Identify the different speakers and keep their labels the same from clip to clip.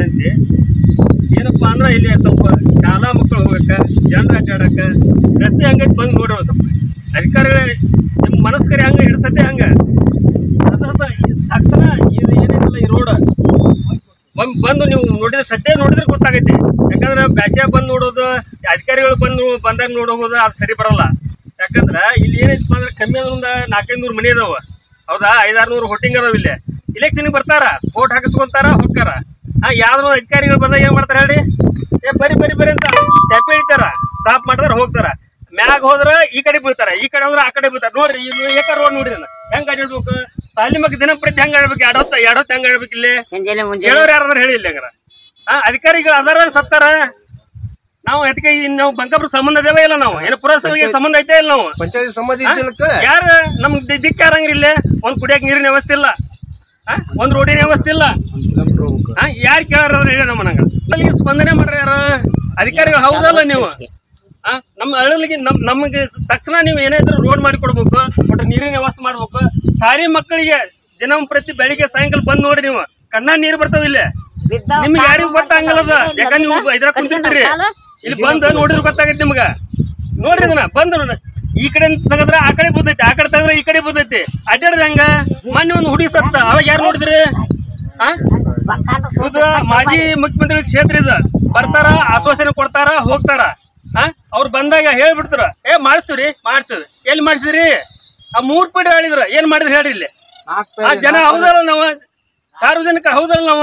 Speaker 1: ವಿನಂತಿ ಏನಪ್ಪಾ ಅಂದ್ರೆ ಇಲ್ಲಿ ಸ್ವಲ್ಪ ಶಾಲಾ ಮಕ್ಕಳು ಹೋಗಕ್ಕ ಜನರು ಅಡ್ಡಾಡಕ್ಕ ರಸ್ತೆ ಹಂಗೈತಿ ಬಂದು ನೋಡ್ರಿ ಒಂದ್ ಸ್ವಲ್ಪ ಅಧಿಕಾರಿಗಳ ನಿಮ್ಮ ಮನಸ್ಕರಿ ಹಂಗ ಹಿಡ್ಸತ್ತೆ ಹಂಗ ಅದ ಅದ ಈ ತಕ್ಷಣ ಇದು ಏನಿಲ್ಲ ಈ ರೋಡ್ ಒಮ್ಮೆ ಬಂದು ನೀವು ನೋಡಿದ್ರೆ ಸದ್ಯ ನೋಡಿದ್ರೆ ಗೊತ್ತಾಗೈತಿ ಯಾಕಂದ್ರೆ ಬ್ಯಾಸ್ಯಾಗ ಬಂದು ನೋಡೋದು ಅಧಿಕಾರಿಗಳು ಬಂದು ಬಂದಾಗ ನೋಡೋದು ಅದು ಸರಿ ಬರಲ್ಲ ಯಾಕಂದ್ರೆ ಇಲ್ಲಿ ಏನೈತಪ್ಪ ಅಂದ್ರೆ ಕಮ್ಮಿ ಅಂದ್ರೆ ಒಂದು ನಾಲ್ಕೈದು ನೂರು ಮನೆ ಅದಾವ ಹೌದಾ ಐದಾರು ನೂರು ಹೊಟ್ಟಿಂಗ್ ಅದಾವ ಇಲ್ಲಿ ಇಲೆಕ್ಷನ್ಗೆ ಬರ್ತಾರ ವೋಟ್ ಹಾಕಿಸ್ಕೊಂತಾರ ಹೋಗ್ತಾರ ಹಾ ಯಾವ್ದಾರು ಅಧಿಕಾರಿಗಳು ಬಂದಾಗ ಏನ್ ಮಾಡ್ತಾರ ಹೇಳಿ ಏ ಬರಿ ಬರಿ ಬರಿ ಅಂತ ತೆಪ್ಪೆ ಹಿಡಿತಾರ ಸಾಫ್ ಮಾಡ್ತಾರ ಹೋಗ್ತಾರ ಮ್ಯಾಗ ಹೋದ್ರ ಈ ಕಡೆ ಬೀಳ್ತಾರ ಈ ಕಡೆ ಹೋದ್ರ ಆ ಕಡೆ ಬೀಳ್ತಾರ ನೋಡ್ರಿ ಇದು ಏಕ ರೋಡ್ ನೋಡ್ರಿ ನಾನು ಹೆಂಗ್ ಅಡ್ಡಿಡ್ಬೇಕು ಸಾಲಿ ಮಗ ದಿನಪ್ರತಿ ಹೆಂಗ್ ಆಡ್ಬೇಕು ಎರಡೊತ್ತ ಎರಡೊತ್ತ ಹೆಂಗ್ ಆಡ್ಬೇಕು ಇಲ್ಲಿ
Speaker 2: ಮುಂಜಾನೆ ಮುಂಜಾನೆ
Speaker 1: ಕೇಳೋರು ಯಾರಾದ್ರೂ ಹೇಳಿ ಇಲ್ಲ ಹಂಗಾರ ಹಾ ಅಧಿಕಾರಿಗಳು ಅದಾರ ಸತ್ತಾರ ನಾವು ಅದಕ್ಕೆ ಈ ನಾವು ಬಂಕಾಪುರ ಸಂಬಂಧ ಅದೇವೇ ಇಲ್ಲ ನಾವು ಏನು ಪುರಸಭೆಗೆ ಸಂಬಂಧ ಐತೆ ಇಲ್ಲ ನಾವು
Speaker 3: ಪಂಚಾಯತ್ ಸಮಾಧಿ
Speaker 1: ಯಾರ ನಮ್ಗೆ ದಿಕ್ಕ ಯಾರಂಗ್ರಿ ಇಲ್ಲಿ ಒಂದ್ ಕುಡಿಯಕ್ ನೀರಿನ ವ್ಯವಸ್ಥೆ ಇಲ್ಲ ಹಾ? ಒಂದ್ ರೋಡಿನ ವ್ಯವಸ್ಥೆ ಇಲ್ಲ ಹಾ ಯಾರು ಕೇಳಾರ ಹೇಳಿ ನಮ್ಮ ನಂಗ ಅಲ್ಲಿಗೆ ಸ್ಪಂದನೆ ಮಾಡ್ರಿ ಯಾರು ಅಧಿಕಾರಿಗಳು ಹೌದಲ್ಲ ನೀವು ಹಾ ನಮ್ಮ ಹಳ್ಳಿಗೆ ನಮ್ ನಮಗೆ ತಕ್ಷಣ ನೀವು ಏನೇ ಇದ್ರು ರೋಡ್ ಮಾಡಿ ಕೊಡ್ಬೇಕು ಒಟ್ಟು ನೀರಿನ ವ್ಯವಸ್ಥೆ ಮಾಡ್ಬೇಕು ಸಾರಿ ಮಕ್ಕಳಿಗೆ ದಿನ ಪ್ರತಿ ಬೆಳಿಗ್ಗೆ ಸಾಯಂಕಾಲ ಬಂದ್ ನೋಡಿ ನೀವು ಕಣ್ಣ ನೀರು ಬರ್ತಾವ ಇಲ್ಲಿ ನಿಮ್ಗೆ ಯಾರಿಗೂ ಗೊತ್ತಾಗಲ್ಲ ಅದ ಯಾಕಂದ್ರೆ ನೀವು ಇದ್ರ ಕುಂತಿರ್ತೀರಿ ಇಲ್ಲಿ ಬಂದು ನೋಡಿದ್ರೆ ಗೊತ್ತಾಗೈತಿ ನಿಮ್ಗ ನೋಡ್ರಿ ಅದನ್ನ ಬಂದು ಈ ಕಡೆ ತೆಗದ್ರ ಆ ಕಡೆ ಬೂತೈತಿ ಆ ಕಡೆ ತೆಗದ್ರ ಈ ಕಡೆ ಬೂತೈತಿ ಅಡ್ಡಾಡ್ದ ಹಂಗ ಮೊನ್ನೆ ಒಂದು ಹುಡುಗಿ ಸತ್ತ ಅವಾಗ ಯಾರು ನೋಡಿದ್ರಿ ಆ ಇದು ಮಾಜಿ ಮುಖ್ಯಮಂತ್ರಿ ಕ್ಷೇತ್ರ ಇದು ಬರ್ತಾರ ಆಶ್ವಾಸನೆ ಕೊಡ್ತಾರ ಹೋಗ್ತಾರ ಆ ಅವ್ರು ಬಂದಾಗ ಹೇಳ್ಬಿಡ್ತಾರ ಏ ಮಾಡಿಸ್ತೀವ್ರಿ ಮಾಡಿಸ್ತೀವಿ ಎಲ್ಲಿ ಮಾಡಿಸಿದ್ರಿ ಆ ಮೂರ್ ಪೀಠ ಹೇಳಿದ್ರ ಏನ್ ಮಾಡಿದ್ರಿ ಹೇಳ್ರಿ ಇಲ್ಲಿ ಆ ಜನ ಹೌದಲ್ಲ ನಾವು ಸಾರ್ವಜನಿಕ ಹೌದಲ್ಲ ನಾವು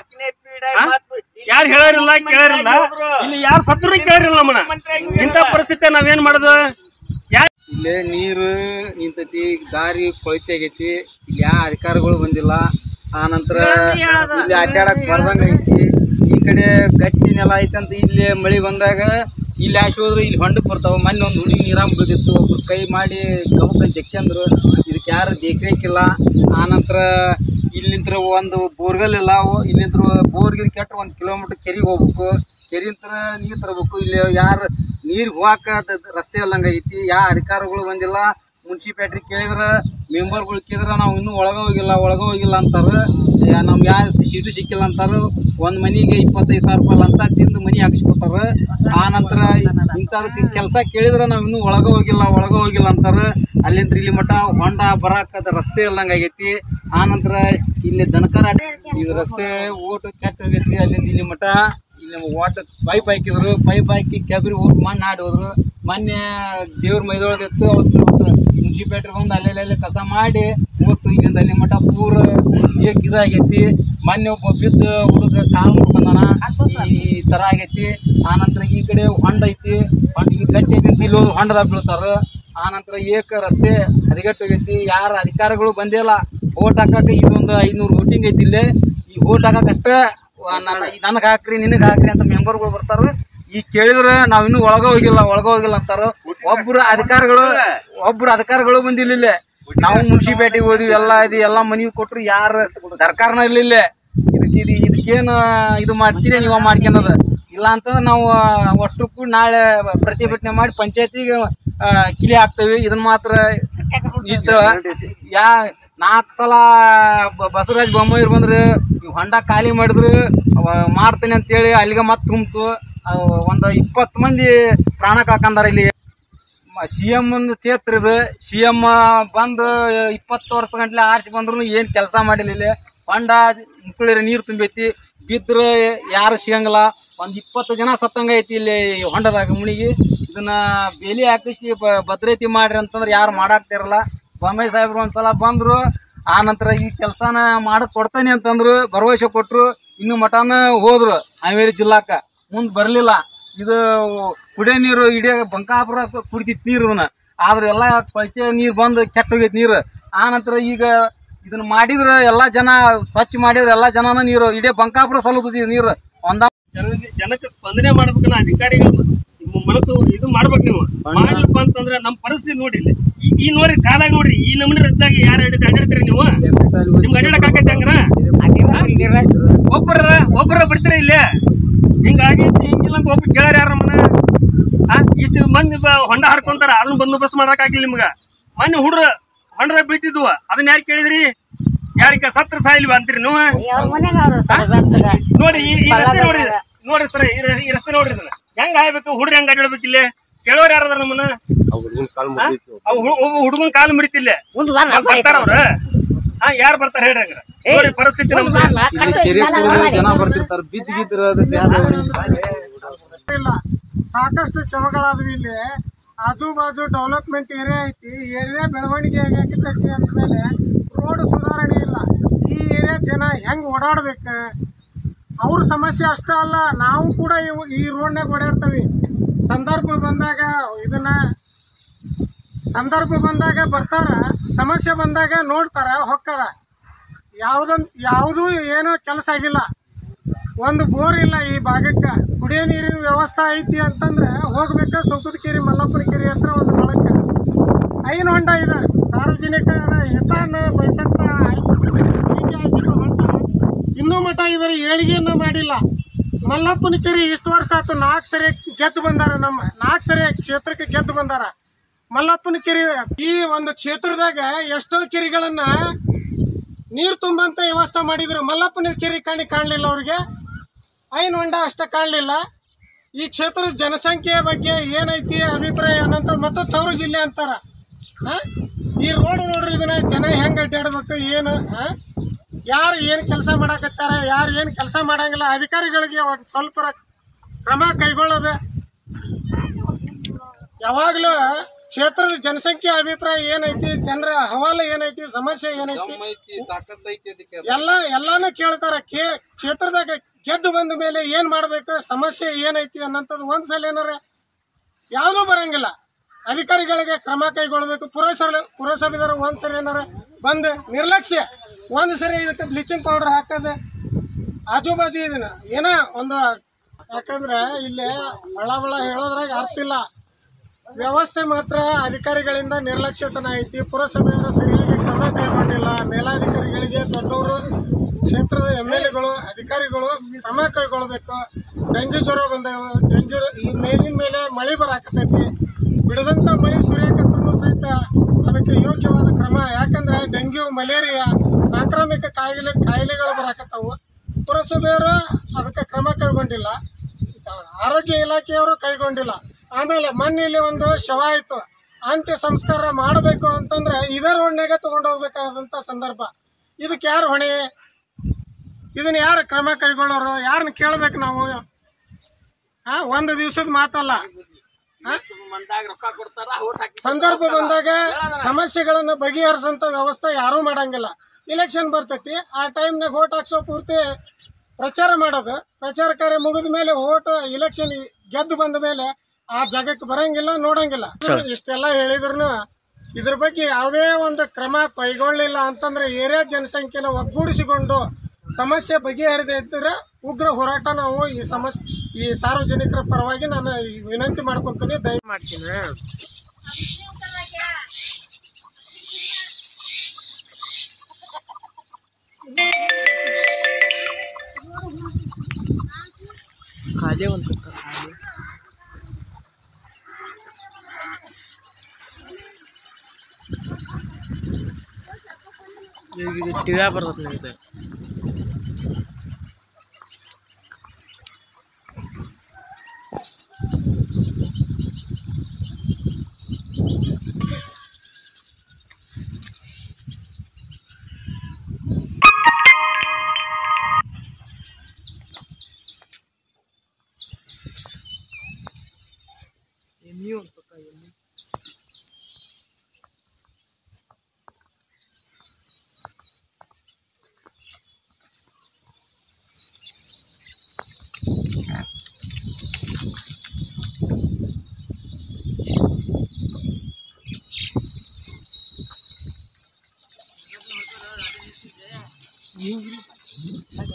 Speaker 1: ಯಾರು ಹೇಳಾರಿಲ್ಲ ಕೇಳಾರಿಲ್ಲ ಇಲ್ಲಿ ಯಾರು ಸತ್ರು ಕೇಳಾರಿಲ್ಲ ನಮ್ಮನ್ನ ಇಂಥ ಪರಿಸ್ಥಿತಿ ನಾವೇನ್ ಮಾಡೋದು ಯಾರ್
Speaker 4: ಇಲ್ಲೇ ನೀರು ನಿಂತೈತಿ ದಾರಿ ಕೊಳಚೆ ಆಗೈತಿ ಇಲ್ಲಿ ಯಾವ ಅಧಿಕಾರಿಗಳು ಬಂದಿಲ್ಲ ಆ ನಂತರ ಇಲ್ಲಿ ಅಡ್ಡಾಡಕ್ ಬರ್ದಂಗ ಐತಿ ಈ ಕಡೆ ಗಟ್ಟಿ ನೆಲ ಐತಿ ಅಂತ ಇಲ್ಲಿ ಮಳಿ ಬಂದಾಗ ಇಲ್ಲಿ ಆಶೆ ಹೋದ್ರೆ ಇಲ್ಲಿ ಹೊಂಡಕ್ಕೆ ಬರ್ತಾವ ಮೊನ್ನೆ ಒಂದು ಹುಡುಗಿ ನೀರಾಗ ಬಿದ್ದಿತ್ತು ಒಬ್ರು ಕೈ ಮಾಡಿ ಗಮಕ ಜಕ್ಸಂದ್ರು ಇದಕ್ಕೆ ಯಾರು ದೇಖ್ರೇಖಿಲ್ಲ ಆ ನಂತರ ಇಲ್ಲಿಂತ್ರ ಒಂದು ಬೋರ್ವೆಲ್ ಇಲ್ಲ ಅವು ಇಲ್ಲಿಂತ್ರ ಬೋರ್ಗಿಲ್ ಕೆಟ್ಟ ಒಂದು ಕಿಲೋಮೀಟರ್ ಕೆರಿಗೆ ಹೋಗ್ಬೇಕು ಕೆರಿಂತ್ರ ನೀರು ತರಬೇಕು ಇಲ್ಲಿ ಯಾರು ನೀರು ಹೋಗಾಕ ದ- ರಸ್ತೆ ಇಲ್ಲಂಗ ಐತಿ ಯಾವ ಅಧಿಕಾರಿಗಳು ಬಂದಿಲ್ಲ ಮುನ್ಸಿಪಾಲ್ಟಿ ಕೇಳಿದ್ರ ಮೆಂಬರ್ಗಳು ಕೇಳಿದ್ರ ನಾವು ಇನ್ನೂ ಒಳಗ ಹೋಗಿಲ್ಲ ಒಳಗ ಹೋಗಿಲ್ಲ ಅಂತಾರ ಯಾ- ನಮ್ಗೆ ಯಾವ ಸೀಟು ಸಿಕ್ಕಿಲ್ಲ ಅಂತಾರ ಒಂದ್ ಮನಿಗೆ ಇಪ್ಪತ್ತೈದು ಸಾವಿರ ರೂಪಾಯಿ ಲಂಚ ತಿಂದು ಮನಿ ಹಾಕಿಸ್ಕೊಟ್ಟಾರ ಆ ನಂತರ ಇಂಥದಕ್ಕೆ ಕೆಲಸ ಕೇಳಿದ್ರ ನಾವು ಇನ್ನೂ ಒಳಗ ಹೋಗಿಲ್ಲ ಒಳಗ ಹೋಗಿಲ್ಲ ಅಂತಾರ ಅಲ್ಲಿಂದ ಇಲ್ಲಿ ಮಠ ಹೊಂಡ ಬರಾಕ ರಸ್ತೆ ಇಲ್ದಂಗ ಆಗೈತಿ ಆ ನಂತರ ಇಲ್ಲಿ ದನಕರ ಇದು ರಸ್ತೆ ಓಟ್ ಕೆಟ್ಟ ಹೋಗೈತಿ ಅಲ್ಲಿಂದ ಇಲ್ಲಿ ಮಠ ಇಲ್ಲಿ ವಾಟ್ ಪೈಪ್ ಹಾಕಿದ್ರು ಪೈಪ್ ಹಾಕಿ ಕೆಬ್ರಿ ಹೋಗಿ ಮಣ್ಣು ಆಡಿ ಹೋದ್ರು ಮೊನ್ನೆ ದೇವ್ರ ಮೈದೊಳಗಿತ್ತು ಅವತ್ತು ಮುನ್ಸಿಪಾಲ್ಟಿ ಬಂದು ಅಲ್ಲೆಲ್ಲ ಕಸ ಮಾಡಿ ಹೋಗ್ತು ಇಲ್ಲಿಂದ ಅಲ್ಲಿ ಮಠ ಪೂರ ಏಕ್ ಇದಾಗೈತಿ ಮೊನ್ನೆ ಒಬ್ಬ ಬಿದ್ದು ಹುಡುಗ ಕಾಲು ಮುರ್ಕೊಂಡಾನ ಈ ಥರ ಆಗೈತಿ ಆ ನಂತರ ಈ ಕಡೆ ಹೊಂಡ ಐತಿ ಹೊಂಡ ಈ ಗಟ್ಟಿ ಐತಿ ಅಂತ ಇಲ್ಲಿ ಹೋಗಿ ಹೊಂಡದಾಗ ಬೀಳ್ತಾರ ಆ ನಂತರ ಏಕ ರಸ್ತೆ ಹದಗೆಟ್ಟು ಹೋಗೈತಿ ಯಾರ ಅಧಿಕಾರಿಗಳು ಬಂದೇ ಇಲ್ಲ ಓಟ್ ಹಾಕಕ್ಕೆ ಇದೊಂದು ಐನೂರು ವೋಟಿಂಗ್ ಐತಿ ಇಲ್ಲೇ ಈ ಓಟ್ ಹಾಕಕ್ಕಷ್ಟ ನನಗೆ ಹಾಕ್ರಿ ನಿನಗೆ ಹಾಕ್ರಿ ಅಂತ ಮೆಂಬರ್ಗಳು ಬರ್ತಾರ ಈಗ ಕೇಳಿದ್ರೆ ನಾವ್ ಇನ್ನೂ ಒಳಗ ಹೋಗಿಲ್ಲ ಒಳಗ ಹೋಗಿಲ್ಲ ಅಂತಾರ ಒಬ್ರು ಅಧಿಕಾರಿಗಳು ಒಬ್ರು ಅಧಿಕಾರಿಗಳು ಬಂದಿಲ್ಲ ಇಲ್ಲೇ ನಾವು ಮುನ್ಸಿಪಾಲ್ಟಿಗೆ ಹೋದ್ವಿ ಎಲ್ಲ ಇದು ಎಲ್ಲ ಮನವಿ ಕೊಟ್ರು ಯಾರ ಸರ್ಕಾರನ ಇಲ್ಲ ಇಲ್ಲೇ ಇದಕ್ಕೆ ಇದು ಇದಕ್ಕೇನು ಇದು ಮಾಡ್ತೀರಿ ನೀವು ಮಾಡ್ಕೊಳೋದು ಇಲ್ಲ ಅಂತಂದ್ರೆ ನಾವು ಅಷ್ಟು ಕೂಡ ನಾಳೆ ಪ್ರತಿಭಟನೆ ಮಾಡಿ ಪಂಚಾಯತಿಗೆ ಕಿಲಿ ಹಾಕ್ತೇವೆ ಇದನ್ನ ಮಾತ್ರ ಇಷ್ಟ ಯಾ ನಾಲ್ಕು ಸಲ ಬ- ಬಸವರಾಜ ಬೊಮ್ಮಾಯಿರು ಬಂದ್ರೆ ಈ ಹೊಂಡ ಖಾಲಿ ಮಾಡಿದ್ರು ಅವ ಮಾಡ್ತೇನೆ ಅಂತೇಳಿ ಅಲ್ಲಿಗೆ ಮತ್ತೆ ತುಂಬ್ತು ಒಂದು ಇಪ್ಪತ್ತು ಮಂದಿ ಪ್ರಾಣ ಕಳ್ಕಂದಾರ ಇಲ್ಲಿ ಸಿ ಎಮ್ ಒಂದು ಕ್ಷೇತ್ರ ಇದು ಸಿ ಎಮ್ ಬಂದು ಇಪ್ಪತ್ತು ವರ್ಷ ಗಂಟ್ಲೆ ಆರಿಸಿ ಬಂದ್ರು ಏನು ಕೆಲಸ ಮಾಡಿಲ್ಲ ಇಲ್ಲಿ ಹೊಂಡ ಮುಕ್ಕಳಿರ ನೀರು ತುಂಬೈತಿ ಬಿದ್ರೆ ಯಾರು ಸಿಗಂಗಿಲ್ಲ ಒಂದು ಇಪ್ಪತ್ತು ಜನ ಸತ್ತಂಗ ಐತಿ ಇಲ್ಲಿ ಈ ಹೊಂಡದಾಗ ಮುಣಿಗಿ ಇದನ್ನ ಬೇಲಿ ಹಾಕಿಸಿ ಬ- ಭದ್ರತೆ ಮಾಡ್ರಿ ಅಂತಂದ್ರೆ ಯಾರು ಮಾಡಾಕ್ತಿರಲ್ಲ ಬೊಮ್ಮಾಯಿ ಸಾಹೇಬ್ರು ಒಂದ್ಸಲ ಬಂದ್ರು ಆ ನಂತರ ಈ ಕೆಲಸನ ಮಾಡಕ್ ಕೊಡ್ತಾನೆ ಅಂತಂದ್ರು ಭರವಸೆ ಕೊಟ್ರು ಇನ್ನು ಮಠನ ಹೋದ್ರು ಹಾವೇರಿ ಜಿಲ್ಲಾಕ ಮುಂದೆ ಬರಲಿಲ್ಲ ಇದು ಕುಡಿಯೋ ನೀರು ಇಡೀ ಬಂಕಾಪುರ ಕುಡಿತಿತ್ತು ನೀರು ಇದನ್ನ ಆದ್ರೆ ಎಲ್ಲ ಕೊಳಚೆ ನೀರು ಬಂದು ಕೆಟ್ಟ ಹೋಗೈತಿ ನೀರು ಆ ನಂತರ ಈಗ ಇದನ್ನ ಮಾಡಿದ್ರೆ ಎಲ್ಲಾ ಜನ ಸ್ವಚ್ಛ ಮಾಡಿದ್ರೆ ಎಲ್ಲಾ ಜನನ ನೀರು ಇಡೀ ಬಂಕಾಪುರ ಸಲುತ್ತದೆ ನೀರು ಒಂದ
Speaker 1: ಜನಕ್ಕೆ ಜನಕ್ಕೆ ಸ್ಪಂದನೆ ಮಾಡ್ಬೇಕನ್ನ ಅಧಿಕಾರಿಗಳು ನಿಮ್ಮ ಮನಸ್ಸು ಇದು ಮಾಡ್ಬೇಕು ನೀವು ಮಾಡ್ಲಿಪ್ಪ ಅಂತಂದ್ರೆ ನಮ್ಮ ಪರಿಸ್ಥಿತಿ ನೋಡಿ ಇಲ್ಲಿ ಈ- ಈ ನೋಡ್ರಿ ಕಾಲಾಗ ನೋಡ್ರಿ ಈ ನಮೂನಿ ರಚ್ಚಾಗಿ ಯಾರು ಅಡ್ಡ ಅಡ್ಡಾಡ್ತೀರಿ ನೀವು ನಿಮ್ಗೆ ಅಡ್ಡಾಡಕ್ ಆಕೈತೆ ಹಂಗಾರ ಒಬ್ಬರ ಒಬ್ಬರ ಬಿಡ್ತೀರ ಇಲ್ಲೇ ಹಿಂಗಾಗಿ ಹಿಂಗಿಲ್ಲ ಅಂತ ಒಬ್ರು ಕೇಳ್ಯಾರ ಯಾರ ಮನ ಆ ಇಷ್ಟು ಮಂದಿ ಬ- ಹೊಂಡ ಹರ್ಕೊಂತಾರ ಅದನ್ನ ಬಂದೋಬಸ್ತ್ ಮಾಡಕ್ ಆಗಿಲ್ಲ ನಿಮ್ಗ ಮೊನ್ನೆ ಹುಡ್ರ ಹೊಂಡದಾಗ ಬೀಳ್ತಿದ್ವು ಅದನ್ನ ಯಾರು ಕೇಳಿದ್ರಿ ಯಾರಿಗ ಸತ್ರ ಸಾಯಿಲ್ವಾ ಅಂತೀರಿ ನೀವು
Speaker 2: ಅವ್ರ ಮನ್ಯಾಗ ಅವ್ರು ಇರ್ತಾರೆ ಬೆತ್ತಗ.
Speaker 1: ನೋಡಿ ಈ ಈ ರಸ್ತೆ ನೋಡ್ರಿ ಇದು. ನೋಡ್ರಿ ಸರ್ ಈ ರ- ಈ ರಸ್ತೆ ನೋಡ್ರಿ ಇದನ್ನ ಹೆಂಗ್ ಆಗ್ಬೇಕು ಹುಡುಗ್ರಿ ಹೆಂಗ್ ಅಡ್ಡಾಡ್ಬೇಕು ಇಲ್ಲಿ ಕೇಳೋರ್ ಯಾರದ ನಮ್ಮನ್ನ ಅವು ಹುಡುಗನ್ ಕಾಲು ಮುರಿತಿಲ್ಲ
Speaker 2: ಮುಂದ್ ಬರ್ಲ
Speaker 1: ಬರ್ತಾರ ಅವ್ರ ಹಾ ಯಾರು ಬರ್ತಾರ ಹೇಳ್ರಿ ಹಂಗಾರ ನೋಡಿ ಪರಿಸ್ಥಿತಿ
Speaker 2: ಮುಂದ್
Speaker 1: ನಮ್ದು
Speaker 2: ಬರ್ಲ
Speaker 4: ಇಲ್ಲಿ
Speaker 2: ಕಡ್ದು
Speaker 4: ಶರೀಫ್
Speaker 2: ಇದ್ನೆಲ್ಲ
Speaker 4: ಊರಿಗೆ
Speaker 2: ಮಾಡಿ.
Speaker 4: ಜನ ಬರ್ತಿರ್ತಾರ ಬಿದ್ದ ಗಿದ್ರ ಅದಕ್ಕೆ
Speaker 3: ಇಲ್ಲ ಸಾಕಷ್ಟು ಶವಗಳಾದ್ವು ಇಲ್ಲಿ ಆಜು ಬಾಜು ಡೆವಲಪ್ಮೆಂಟ್ ಏರಿಯಾ ಐತಿ ಏರಿಯಾ ಬೆಳವಣಿಗೆ ಆಗೈತಿ ಅಂದಮೇಲೆ ರೋಡ್ ಸುಧಾರಣೆ ಇಲ್ಲ ಈ ಏರಿಯಾ ಜನ ಹೆಂಗ್ ಓಡಾಡ್ಬೇಕು ಅವ್ರ ಸಮಸ್ಯೆ ಅಷ್ಟೇ ಅಲ್ಲ ನಾವು ಕೂಡ ಇವು- ಈ ರೋಡ್ನಾಗ ಓಡಾಡ್ತೀವಿ ಸಂದರ್ಭ ಬಂದಾಗ ಇದನ್ನ ಸಂದರ್ಭ ಬಂದಾಗ ಬರ್ತಾರ ಸಮಸ್ಯೆ ಬಂದಾಗ ನೋಡ್ತಾರ ಹೊಕ್ಕಾರ ಯಾವುದೊಂದು ಯಾವುದೂ ಏನೋ ಕೆಲಸ ಆಗಿಲ್ಲ ಒಂದು ಬೋರ್ ಇಲ್ಲ ಈ ಭಾಗಕ್ಕೆ ಕುಡಿಯೋ ನೀರಿನ ವ್ಯವಸ್ಥೆ ಐತಿ ಅಂತಂದ್ರೆ ಹೋಗ್ಬೇಕು ಸುಂಕದ ಕೆರೆ ಮಲ್ಲಪ್ಪನ ಕೆರೆ ಹತ್ರ ಒಂದು ಬಳಕ್ಕೆ ಐನು ಹೊಂಡ ಇದೆ ಸಾರ್ವಜನಿಕರ ಹಿತಾನ ಬಯಸಂತ ಐತಿಹಾಸಿಕ ಹೊಂಡ ಇನ್ನೂ ಮಠ ಇದರ ಏಳಿಗೆಯನ್ನು ಮಾಡಿಲ್ಲ ಮಲ್ಲಪ್ಪನ ಕೆರೆ ಇಷ್ಟು ವರ್ಷ ಆಯ್ತು ನಾಲ್ಕು ಸರಿ ಗೆದ್ದು ಬಂದಾರ ನಮ್ಮ ನಾಲ್ಕು ಸರಿ ಕ್ಷೇತ್ರಕ್ಕೆ ಗೆದ್ದು ಬಂದಾರ ಮಲ್ಲಪ್ಪನ ಕೆರೆ ಈ ಒಂದು ಕ್ಷೇತ್ರದಾಗ ಎಷ್ಟೋ ಕೆರೆಗಳನ್ನ ನೀರು ತುಂಬಂತ ವ್ಯವಸ್ಥೆ ಮಾಡಿದ್ರು ಮಲ್ಲಪ್ಪನ ಕೆರೆ ಕಾಣಿ ಕಾಣಲಿಲ್ಲ ಅವ್ರಿಗೆ ಐನ್ ಹೊಂಡ ಅಷ್ಟ ಕಾಣಲಿಲ್ಲ ಈ ಕ್ಷೇತ್ರದ ಜನಸಂಖ್ಯೆಯ ಬಗ್ಗೆ ಏನೈತಿ ಅಭಿಪ್ರಾಯ ಅನ್ನಂತ ಮತ್ತು ತವರು ಜಿಲ್ಲೆ ಅಂತಾರ ಹಾ? ಈ ರೋಡ್ ನೋಡ್ರಿ ಇದನ್ನ ಜನ ಹೆಂಗ್ ಅಡ್ಡಾಡ್ಬೇಕು ಏನು ಹಾ? ಯಾರು ಏನು ಕೆಲಸ ಮಾಡಕತ್ತಾರ ಯಾರು ಏನು ಕೆಲಸ ಮಾಡಂಗಿಲ್ಲ ಅಧಿಕಾರಿಗಳಿಗೆ ಒಂದು ಸ್ವಲ್ಪ ಕ್ರಮ ಕೈಗೊಳ್ಳೋದು ಯಾವಾಗಲೂ ಕ್ಷೇತ್ರದ ಜನಸಂಖ್ಯೆ ಅಭಿಪ್ರಾಯ ಏನೈತಿ ಜನರ ಹವಾಲು ಏನೈತಿ ಸಮಸ್ಯೆ ಏನೈತಿ ಎಲ್ಲ ಎಲ್ಲಾನು ಕೇಳ್ತಾರ ಕೇ ಕ್ಷೇತ್ರದಾಗ ಗೆದ್ದು ಬಂದ ಮೇಲೆ ಏನ್ ಮಾಡ್ಬೇಕು ಸಮಸ್ಯೆ ಏನೈತಿ ಅನ್ನಂಥದ್ದು ಒಂದ್ಸಲ ಏನಾರ ಯಾವುದೂ ಬರಂಗಿಲ್ಲ ಅಧಿಕಾರಿಗಳಿಗೆ ಕ್ರಮ ಕೈಗೊಳ್ಬೇಕು ಪುರಸಭೆ ಪುರಸಭೆದವರು ಒಂದ್ಸರಿ ಏನಾರ ಬಂದು ನಿರ್ಲಕ್ಷ್ಯ ಒಂದು ಸರಿ ಇದಕ್ಕೆ ಬ್ಲೀಚಿಂಗ್ ಪೌಡರ್ ಹಾಕೋದು ಆಜು ಬಾಜು ಇದನ್ನ ಏನ ಒಂದು ಯಾಕಂದ್ರೆ ಇಲ್ಲಿ ಬಳ ಬಳ ಹೇಳೋದ್ರಾಗ ಅರ್ಥ ಇಲ್ಲ ವ್ಯವಸ್ಥೆ ಮಾತ್ರ ಅಧಿಕಾರಿಗಳಿಂದ ನಿರ್ಲಕ್ಷ್ಯತನ ಐತಿ ಪುರಸಭೆಯವರು ಸರಿಯಾಗಿ ಕ್ರಮ ಕೈಗೊಂಡಿಲ್ಲ ಮೇಲಾಧಿಕಾರಿಗಳಿಗೆ ದೊಡ್ಡವರು ಕ್ಷೇತ್ರದ ಎಮ್ ಎಲ್ ಎಗಳು ಅಧಿಕಾರಿಗಳು ಕ್ರಮ ಕೈಗೊಳ್ಬೇಕು ಡೆಂಗ್ಯೂ ಜ್ವರ ಬಂದವು ಡೆಂಗ್ಯೂ ಈ ಮೇಲಿನ ಮೇಲೆ ಮಳೆ ಬರಾಕತೈತಿ ಬಿಡದಂತ ಮಳೆ ಸುರಿಯಾಕತ್ರೂ ಸಹಿತ ಅದಕ್ಕೆ ಯೋಗ್ಯವಾದ ಕ್ರಮ ಯಾಕಂದ್ರೆ ಡೆಂಗ್ಯೂ ಮಲೇರಿಯಾ ಸಾಂಕ್ರಾಮಿಕ ಕಾಯಿಲೆ ಕಾಯಿಲೆಗಳು ಬರಾಕತ್ತಾವು ಪುರಸಭೆಯವರು ಅದಕ್ಕೆ ಕ್ರಮ ಕೈಗೊಂಡಿಲ್ಲ ಆರೋಗ್ಯ ಇಲಾಖೆಯವರು ಕೈಗೊಂಡಿಲ್ಲ ಆಮೇಲೆ ಮೊನ್ನೆ ಇಲ್ಲಿ ಒಂದು ಶವ ಆಯ್ತು ಅಂತ್ಯ ಸಂಸ್ಕಾರ ಮಾಡಬೇಕು ಅಂತಂದ್ರೆ ಇದೇ ರೋಡ್ನಾಗ ತಗೊಂಡು ಹೋಗ್ಬೇಕಾದಂತ ಸಂದರ್ಭ ಇದಕ್ಕೆ ಯಾರು ಹೊಣೆ ಇದನ್ನ ಯಾರು ಕ್ರಮ ಕೈಗೊಳ್ಳೋರು ಯಾರನ್ನ ಕೇಳ್ಬೇಕು ನಾವು ಹಾ ಒಂದು ದಿವಸದ ಮಾತಲ್ಲ ಹಾ? ಸಂದರ್ಭ ಬಂದಾಗ ಸಮಸ್ಯೆಗಳನ್ನ ಬಗೆಹರಿಸಂತ ವ್ಯವಸ್ಥೆ ಯಾರೂ ಮಾಡಂಗಿಲ್ಲ ಇಲೆಕ್ಷನ್ ಬರ್ತೈತಿ ಆ ಟೈಮ್ನಾಗ ಓಟ್ ಹಾಕ್ಸೋ ಪೂರ್ತಿ ಪ್ರಚಾರ ಮಾಡೋದು ಪ್ರಚಾರ ಕಾರ್ಯ ಮುಗಿದ ಮೇಲೆ ಓಟ್ ಇಲೆಕ್ಷನ್ ಗೆದ್ದು ಬಂದ ಮೇಲೆ ಆ ಜಾಗಕ್ಕೆ ಬರಂಗಿಲ್ಲ ನೋಡಂಗಿಲ್ಲ ಇಷ್ಟೆಲ್ಲ ಹೇಳಿದ್ರು ಇದ್ರ ಬಗ್ಗೆ ಯಾವುದೇ ಒಂದು ಕ್ರಮ ಕೈಗೊಳ್ಳಿಲ್ಲ ಅಂತಂದ್ರೆ ಏರಿಯಾ ಜನಸಂಖ್ಯೆನ ಒಗ್ಗೂಡಿಸಿಕೊಂಡು ಸಮಸ್ಯೆ ಬಗೆಹರಿದೇ ಇದ್ದರೆ ಉಗ್ರ ಹೋರಾಟ ನಾವು ಈ ಸಮಸ್ಯೆ ಈ ಸಾರ್ವಜನಿಕರ ಪರವಾಗಿ ನಾನು ಈ ವಿನಂತಿ ಮಾಡ್ಕೊಂತೀನಿ ದಯ ಮಾಡ್ತೀನಿ
Speaker 5: ಟಿವ್ಯಾ ಬರ್ತದೆ ನಿಮ್ದು ಎಮ್ಮಿ ಒಂದು ಪಕ್ಕ ಎಮ್ಮಿ ಹಿಂಗ್ರಿ